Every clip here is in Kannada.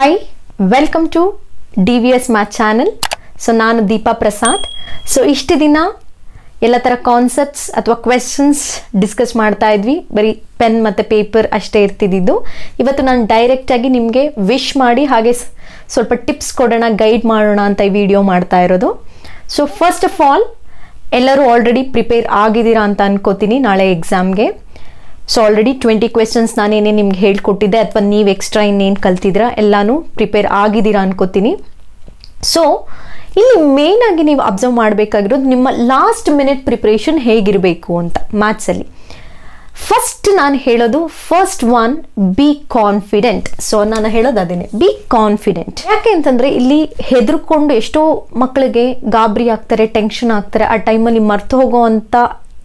hi welcome to D V S math channel so ನಾನು ದೀಪಾ ಪ್ರಸಾದ್ ಸೊ ಇಷ್ಟು ದಿನ ಎಲ್ಲ ಥರ ಕಾನ್ಸೆಪ್ಟ್ಸ್ ಅಥವಾ ಕ್ವೆಶನ್ಸ್ ಡಿಸ್ಕಸ್ ಮಾಡ್ತಾ ಇದ್ವಿ ಬರೀ ಪೆನ್ ಮತ್ತು ಪೇಪರ್ ಅಷ್ಟೇ ಇರ್ತಿದ್ದು ಇವತ್ತು ನಾನು ಡೈರೆಕ್ಟಾಗಿ ನಿಮಗೆ ವಿಶ್ ಮಾಡಿ ಹಾಗೆ ಸ್- ಸ್ವಲ್ಪ ಟಿಪ್ಸ್ ಕೊಡೋಣ ಗೈಡ್ ಮಾಡೋಣ ಅಂತ ಈ ವಿಡಿಯೋ ಮಾಡ್ತಾ ಇರೋದು ಸೊ ಫಸ್ಟ್ ಆಫ್ ಆಲ್ ಎಲ್ಲರೂ ಆಲ್ರೆಡಿ ಪ್ರಿಪೇರ್ ಆಗಿದ್ದೀರಾ ಅಂತ ಅನ್ಕೋತೀನಿ ನಾಳೆ ಎಕ್ಸಾಮ್ಗೆ ಸೊ ಆಲ್ರೆಡಿ ಟ್ವೆಂಟಿ ಕ್ವೆಶನ್ಸ್ ನಾನೇನೇ ನಿಮ್ಗೆ ಹೇಳ್ಕೊಟ್ಟಿದ್ದೆ ಅಥವಾ ನೀವು ಎಕ್ಸ್ಟ್ರಾ ಇನ್ನೇನು ಕಲ್ತಿದ್ದೀರಾ ಎಲ್ಲಾನು ಪ್ರಿಪೇರ್ ಆಗಿದ್ದೀರಾ ಅನ್ಕೋತೀನಿ ಸೊ ಇಲ್ಲಿ ಮೇನ್ ಆಗಿ ನೀವು ಅಬ್ಸರ್ವ್ ಮಾಡಬೇಕಾಗಿರೋದು ನಿಮ್ಮ ಲಾಸ್ಟ್ ಮಿನಿಟ್ ಪ್ರಿಪ್ರೇಷನ್ ಹೇಗಿರಬೇಕು ಅಂತ ಮ್ಯಾಥ್ಸಲ್ಲಿ ಫಸ್ಟ್ ನಾನು ಹೇಳೋದು first one be confident so ನಾನು ಹೇಳೋದು ಅದೇನೆ ಬಿ ಕಾನ್ಫಿಡೆಂಟ್ ಯಾಕೆ ಅಂತಂದ್ರೆ ಇಲ್ಲಿ ಹೆದರ್ಕೊಂಡು ಎಷ್ಟೋ ಮಕ್ಕಳಿಗೆ ಗಾಬರಿ ಆಗ್ತಾರೆ ಟೆನ್ಷನ್ ಆಗ್ತಾರೆ ಆ ಟೈಮಲ್ಲಿ ಮರ್ತು ಹೋಗೋವಂಥ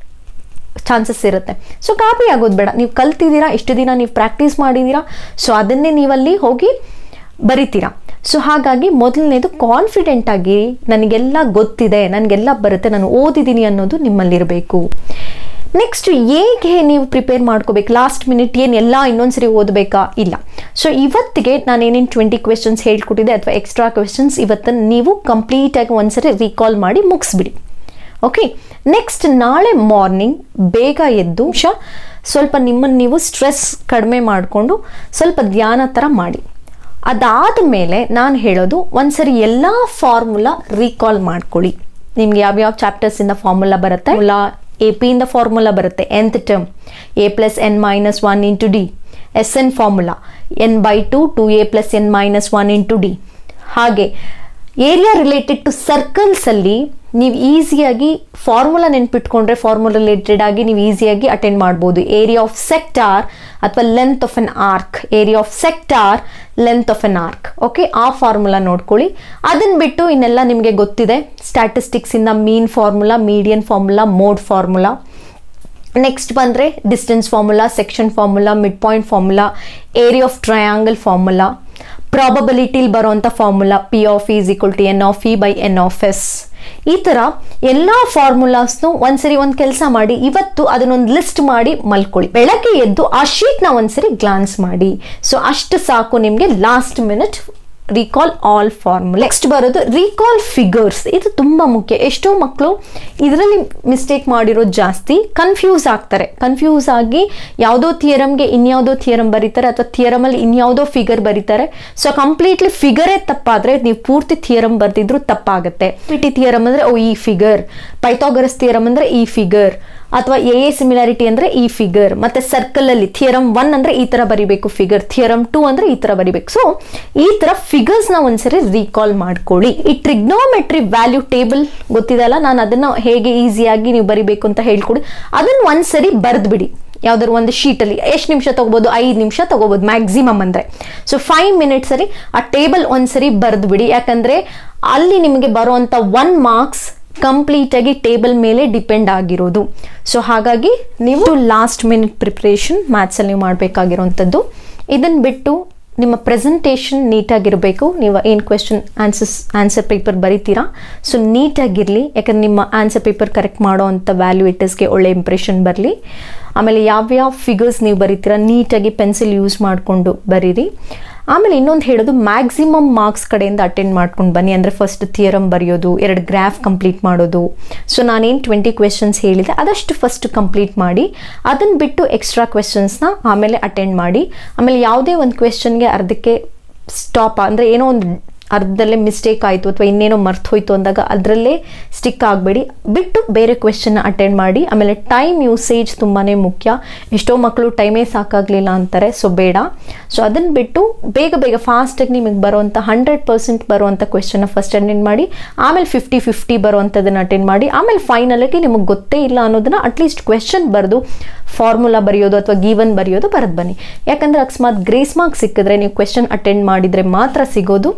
ಚಾನ್ಸಸ್ ಇರುತ್ತೆ ಸೊ ಗಾಬರಿ ಆಗೋದು ಬೇಡ ನೀವು ಕಲ್ತಿದ್ದೀರಾ ಇಷ್ಟು ದಿನ ನೀವು ಪ್ರಾಕ್ಟೀಸ್ ಮಾಡಿದ್ದೀರಾ ಸೊ ಅದನ್ನೇ ನೀವಲ್ಲಿ ಹೋಗಿ ಬರಿತೀರಾ ಸೊ ಹಾಗಾಗಿ ಮೊದಲನೇದು ಕಾನ್ಫಿಡೆಂಟ್ ಆಗಿ ನನಗೆಲ್ಲ ಗೊತ್ತಿದೆ ನನಗೆಲ್ಲ ಬರುತ್ತೆ ನಾನು ಓದಿದ್ದೀನಿ ಅನ್ನೋದು ನಿಮ್ಮಲ್ಲಿರಬೇಕು ನೆಕ್ಸ್ಟ್ ಹೇಗೆ ನೀವು ಪ್ರಿಪೇರ್ ಮಾಡ್ಕೋಬೇಕು ಲಾಸ್ಟ್ ಮಿನಿಟ್ ಏನು ಎಲ್ಲ ಇನ್ನೊಂದ್ಸರಿ ಓದಬೇಕಾ ಇಲ್ಲ ಸೊ ಇವತ್ತಿಗೆ ನಾನು ಏನೇನು ಟ್ವೆಂಟಿ ಕ್ವೆಶನ್ಸ್ ಹೇಳ್ಕೊಟ್ಟಿದ್ದೆ ಅಥವಾ ಎಕ್ಸ್ಟ್ರಾ ಕ್ವೆಶನ್ಸ್ ಇವತ್ತನ್ನು ನೀವು ಕಂಪ್ಲೀಟಾಗಿ ಒಂದ್ಸರಿ ರೀಕಾಲ್ ಮಾಡಿ ಮುಗಿಸ್ಬಿಡಿ ಓಕೆ ನೆಕ್ಸ್ಟ್ ನಾಳೆ ಮಾರ್ನಿಂಗ್ ಬೇಗ ಎದ್ದು ಶ ಸ್ವಲ್ಪ ನಿಮ್ಮನ್ನು ನೀವು ಸ್ಟ್ರೆಸ್ ಕಡಿಮೆ ಮಾಡಿಕೊಂಡು ಸ್ವಲ್ಪ ಧ್ಯಾನ ಥರ ಮಾಡಿ ಅದಾದ ಮೇಲೆ ನಾನು ಹೇಳೋದು ಒಂದ್ಸರಿ ಎಲ್ಲ ಫಾರ್ಮುಲಾ ರೀಕಾಲ್ ಮಾಡ್ಕೊಳ್ಳಿ ನಿಮ್ಗೆ ಯಾವ್ಯಾವ ಚಾಪ್ಟರ್ಸಿಂದ ಫಾರ್ಮುಲಾ ಬರುತ್ತೆ ಫಾರ್ಮುಲಾ ಎ ಪಿಯಿಂದ ಫಾರ್ಮುಲಾ ಬರುತ್ತೆ nth term A plus N minus one into D S N formula N by two two A plus N minus one into D ಹಾಗೆ ಏರಿಯಾ ರಿಲೇಟೆಡ್ ಟು ಸರ್ಕಲ್ಸ್ ಅಲ್ಲಿ ನೀವು ಈಸಿಯಾಗಿ ಫಾರ್ಮುಲಾ ನೆನ್ಪಿಟ್ಕೊಂಡ್ರೆ ಫಾರ್ಮುಲಾ ರಿಲೇಟೆಡ್ ಆಗಿ ನೀವು ಈಸಿಯಾಗಿ ಅಟೆಂಡ್ ಮಾಡ್ಬೋದು ಏರಿಯಾ ಆಫ್ ಸೆಕ್ಟಾರ್ ಅಥವಾ length of an arc area of sector length of an arc okay ಆ ಫಾರ್ಮುಲಾ ನೋಡ್ಕೊಳ್ಳಿ ಅದನ್ನ ಬಿಟ್ಟು ಇನ್ನೆಲ್ಲ ನಿಮಗೆ ಗೊತ್ತಿದೆ ಸ್ಟ್ಯಾಟಿಸ್ಟಿಕ್ಸ್ ಇಂದ mean formula median formula mode formula next ಬಂದರೆ distance formula section formula mid point formula area of triangle formula ಪ್ರಾಬಬಿಲಿಟಿಲಿ ಬರೋಂಥ formula P of is equal to N of E by N of S ಈ ಥರ ಎಲ್ಲ ಫಾರ್ಮುಲಾಸ್ನು ಒಂದ್ಸರಿ ಒಂದು ಕೆಲಸ ಮಾಡಿ ಇವತ್ತು ಅದನ್ನೊಂದು ಲಿಸ್ಟ್ ಮಾಡಿ ಮಲ್ಕೊಳ್ಳಿ ಬೆಳಗ್ಗೆ ಎದ್ದು ಆ ಶೀಟ್ನ ಒಂದ್ಸರಿ ಗ್ಲಾನ್ಸ್ ಮಾಡಿ ಸೊ ಅಷ್ಟು ಸಾಕು ನಿಮಗೆ last minute recall all formula next ಬರೋದು ರೀಕಾಲ್ ಫಿಗರ್ಸ್ ಇದು ತುಂಬ ಮುಖ್ಯ ಎಷ್ಟೋ ಮಕ್ಕಳು ಇದರಲ್ಲಿ ಮಿಸ್ಟೇಕ್ ಮಾಡಿರೋದು ಜಾಸ್ತಿ ಕನ್ಫ್ಯೂಸ್ ಆಗ್ತಾರೆ ಕನ್ಫ್ಯೂಸ್ ಆಗಿ ಯಾವುದೋ ಥಿಯರಮ್ಗೆ ಇನ್ಯಾವುದೋ ಥಿಯರಮ್ ಬರೀತಾರೆ ಅಥವಾ ಥಿಯರಮಲ್ಲಿ ಇನ್ಯಾವುದೋ ಫಿಗರ್ ಬರೀತಾರೆ ಸೊ ಕಂಪ್ಲೀಟ್ಲಿ ಫಿಗರೇ ತಪ್ಪಾದರೆ ನೀವು ಪೂರ್ತಿ ಥಿಯರಮ್ ಬರ್ದಿದ್ರು ತಪ್ಪಾಗುತ್ತೆ ಪಿ ಟಿ ಥಿಯರಮ್ ಅಂದರೆ ಓ ಈ ಫಿಗರ್ ಪೈಥಾಗರಸ್ ಥಿಯರಮ್ ಅಂದರೆ ಈ ಫಿಗರ್ ಅಥವಾ ಎ ಎ ಸಿಮಿಲಾರಿಟಿ ಅಂದರೆ ಈ ಫಿಗರ್ ಮತ್ತೆ ಸರ್ಕಲ್ ಅಲ್ಲಿ ಥಿಯರಮ್ ಒನ್ ಅಂದ್ರೆ ಈ ತರ ಬರಿಬೇಕು ಫಿಗರ್ ಥಿಯರಮ್ ಟೂ ಅಂದ್ರೆ ಈ ತರ ಬರಿಬೇಕು ಸೊ ಈ ತರ ಫಿಗರ್ಸ್ ನ ಒಂದ್ಸರಿ ರೀಕಾಲ್ ಮಾಡ್ಕೊಳ್ಳಿ ಈ ಟ್ರಿಗ್ನೋಮೆಟ್ರಿ ವ್ಯಾಲ್ಯೂ ಟೇಬಲ್ ಗೊತ್ತಿದಲ್ಲ ನಾನು ಅದನ್ನ ಹೇಗೆ ಈಸಿಯಾಗಿ ನೀವು ಬರಿಬೇಕು ಅಂತ ಹೇಳ್ಕೊಡಿ ಅದನ್ನ ಒಂದ್ಸರಿ ಬರ್ದ್ಬಿಡಿ ಯಾವ್ದಾದ್ರು ಒಂದು ಶೀಟಲ್ಲಿ ಎಷ್ಟು ನಿಮಿಷ ತಗೋಬೋದು ಐದು ನಿಮಿಷ ತಗೋಬೋದು ಮ್ಯಾಕ್ಸಿಮಮ್ ಅಂದರೆ ಸೊ ಫೈವ್ ಮಿನಿಟ್ಸಲ್ಲಿ ಆ ಟೇಬಲ್ ಒಂದ್ಸರಿ ಬರೆದ್ಬಿಡಿ ಯಾಕಂದರೆ ಅಲ್ಲಿ ನಿಮಗೆ ಬರುವಂಥ ಒನ್ ಮಾರ್ಕ್ಸ್ ಕಂಪ್ಲೀಟ್ ಆಗಿ ಟೇಬಲ್ ಮೇಲೆ ಡಿಪೆಂಡ್ ಆಗಿರೋದು ಸೊ ಹಾಗಾಗಿ ನೀವು ಲಾಸ್ಟ್ ಮಿನಿಟ್ ಪ್ರಿಪ್ರೇಷನ್ ಮ್ಯಾಥ್ಸಲ್ಲಿ ನೀವು ಮಾಡಬೇಕಾಗಿರೋಂಥದ್ದು ಇದನ್ನು ಬಿಟ್ಟು ನಿಮ್ಮ ಪ್ರೆಸೆಂಟೇಷನ್ ನೀಟಾಗಿರಬೇಕು ನೀವು ಏನು ಕ್ವೆಶನ್ ಆನ್ಸರ್ಸ್ ಆನ್ಸರ್ ಪೇಪರ್ ಬರಿತೀರಾ ಸೊ ನೀಟಾಗಿರಲಿ ಯಾಕಂದ್ರೆ ನಿಮ್ಮ ಆನ್ಸರ್ ಪೇಪರ್ ಕರೆಕ್ಟ್ ಮಾಡೋ ಅಂಥ ವ್ಯಾಲ್ಯೂಯೇಟರ್ಸ್ಗೆ ಒಳ್ಳೆ ಇಂಪ್ರೆಷನ್ ಬರಲಿ ಆಮೇಲೆ ಯಾವ್ಯಾವ ಫಿಗರ್ಸ್ ನೀವು ಬರಿತೀರಾ ನೀಟಾಗಿ ಪೆನ್ಸಿಲ್ ಯೂಸ್ ಮಾಡಿಕೊಂಡು ಬರೀರಿ ಆಮೇಲೆ ಇನ್ನೊಂದು ಹೇಳೋದು ಮ್ಯಾಕ್ಸಿಮಮ್ ಮಾರ್ಕ್ಸ್ ಕಡೆಯಿಂದ ಅಟೆಂಡ್ ಮಾಡ್ಕೊಂಡು ಬನ್ನಿ ಅಂದರೆ ಫಸ್ಟ್ ಥಿಯರಮ್ ಬರೆಯೋದು ಎರಡು ಗ್ರಾಫ್ ಕಂಪ್ಲೀಟ್ ಮಾಡೋದು ಸೊ ನಾನೇನು ಟ್ವೆಂಟಿ ಕ್ವೆಶನ್ಸ್ ಹೇಳಿದೆ ಅದಷ್ಟು ಫಸ್ಟ್ ಕಂಪ್ಲೀಟ್ ಮಾಡಿ ಅದನ್ನು ಬಿಟ್ಟು ಎಕ್ಸ್ಟ್ರಾ ಕ್ವೆಶನ್ಸ್ನ ಆಮೇಲೆ ಅಟೆಂಡ್ ಮಾಡಿ ಆಮೇಲೆ ಯಾವುದೇ ಒಂದು ಕ್ವೆಶನ್ಗೆ ಅರ್ಧಕ್ಕೆ ಸ್ಟಾಪ್ ಅಂದರೆ ಏನೋ ಒಂದು ಅರ್ಧದಲ್ಲೇ ಮಿಸ್ಟೇಕ್ ಆಯಿತು ಅಥವಾ ಇನ್ನೇನೋ ಮರ್ತು ಹೋಯ್ತು ಅಂದಾಗ ಅದರಲ್ಲೇ ಸ್ಟಿಕ್ ಆಗಬೇಡಿ ಬಿಟ್ಟು ಬೇರೆ ಕ್ವೆಶನ್ ಅಟೆಂಡ್ ಮಾಡಿ ಆಮೇಲೆ ಟೈಮ್ ಯೂಸೇಜ್ ತುಂಬಾ ಮುಖ್ಯ ಎಷ್ಟೋ ಮಕ್ಕಳು ಟೈಮೇ ಸಾಕಾಗಲಿಲ್ಲ ಅಂತಾರೆ ಸೊ ಬೇಡ ಸೊ ಅದನ್ನು ಬಿಟ್ಟು ಬೇಗ ಬೇಗ ಫಾಸ್ಟಾಗಿ ನಿಮಗೆ ಬರುವಂಥ ಹಂಡ್ರೆಡ್ ಪರ್ಸೆಂಟ್ ಬರುವಂಥ ಕ್ವೆಶನ್ನ ಫಸ್ಟ್ ಅಟೆಂಡ್ ಮಾಡಿ ಆಮೇಲೆ ಫಿಫ್ಟಿ ಫಿಫ್ಟಿ ಬರುವಂಥದ್ದನ್ನು ಅಟೆಂಡ್ ಮಾಡಿ ಆಮೇಲೆ ಫೈನಲಾಗಿ ನಿಮಗೆ ಗೊತ್ತೇ ಇಲ್ಲ ಅನ್ನೋದನ್ನ ಅಟ್ಲೀಸ್ಟ್ ಕ್ವೆಶನ್ ಬರೆದು ಫಾರ್ಮುಲಾ ಬರೆಯೋದು ಅಥವಾ ಗೀವನ್ ಬರೆಯೋದು ಬರೆದು ಬನ್ನಿ ಯಾಕಂದರೆ ಅಕಸ್ಮಾತ್ ಗ್ರೇಸ್ ಮಾರ್ಕ್ ಸಿಕ್ಕಿದ್ರೆ ನೀವು ಕ್ವೆಶನ್ ಅಟೆಂಡ್ ಮಾಡಿದರೆ ಮಾತ್ರ ಸಿಗೋದು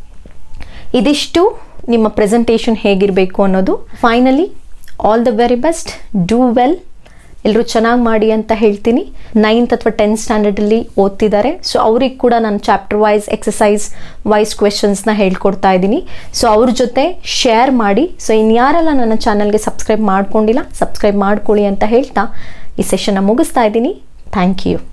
ಇದಿಷ್ಟು ನಿಮ್ಮ ಪ್ರೆಸೆಂಟೇಷನ್ ಹೇಗಿರಬೇಕು ಅನ್ನೋದು finally all the very best do well ಎಲ್ಲರೂ ಚೆನ್ನಾಗಿ ಮಾಡಿ ಅಂತ ಹೇಳ್ತೀನಿ ನೈನ್ತ್ ಅಥವಾ ಟೆಂತ್ ಸ್ಟ್ಯಾಂಡರ್ಡಲ್ಲಿ ಓದ್ತಿದ್ದಾರೆ ಸೊ ಅವ್ರಿಗೆ ಕೂಡ ನಾನು ಚಾಪ್ಟರ್ ವೈಸ್ ಎಕ್ಸಸೈಸ್ ವೈಸ್ ಕ್ವೆಶನ್ಸ್ನ ಹೇಳ್ಕೊಡ್ತಾ ಇದ್ದೀನಿ ಸೊ ಅವ್ರ ಜೊತೆ ಶೇರ್ ಮಾಡಿ ಸೊ ಇನ್ಯಾರೆಲ್ಲ ನನ್ನ ಚಾನಲ್ಗೆ ಸಬ್ಸ್ಕ್ರೈಬ್ ಮಾಡ್ಕೊಂಡಿಲ್ಲ ಸಬ್ಸ್ಕ್ರೈಬ್ ಮಾಡ್ಕೊಳ್ಳಿ ಅಂತ ಹೇಳ್ತಾ ಈ ಸೆಷನ್ನ ಮುಗಿಸ್ತಾ ಇದ್ದೀನಿ ಥ್ಯಾಂಕ್ ಯು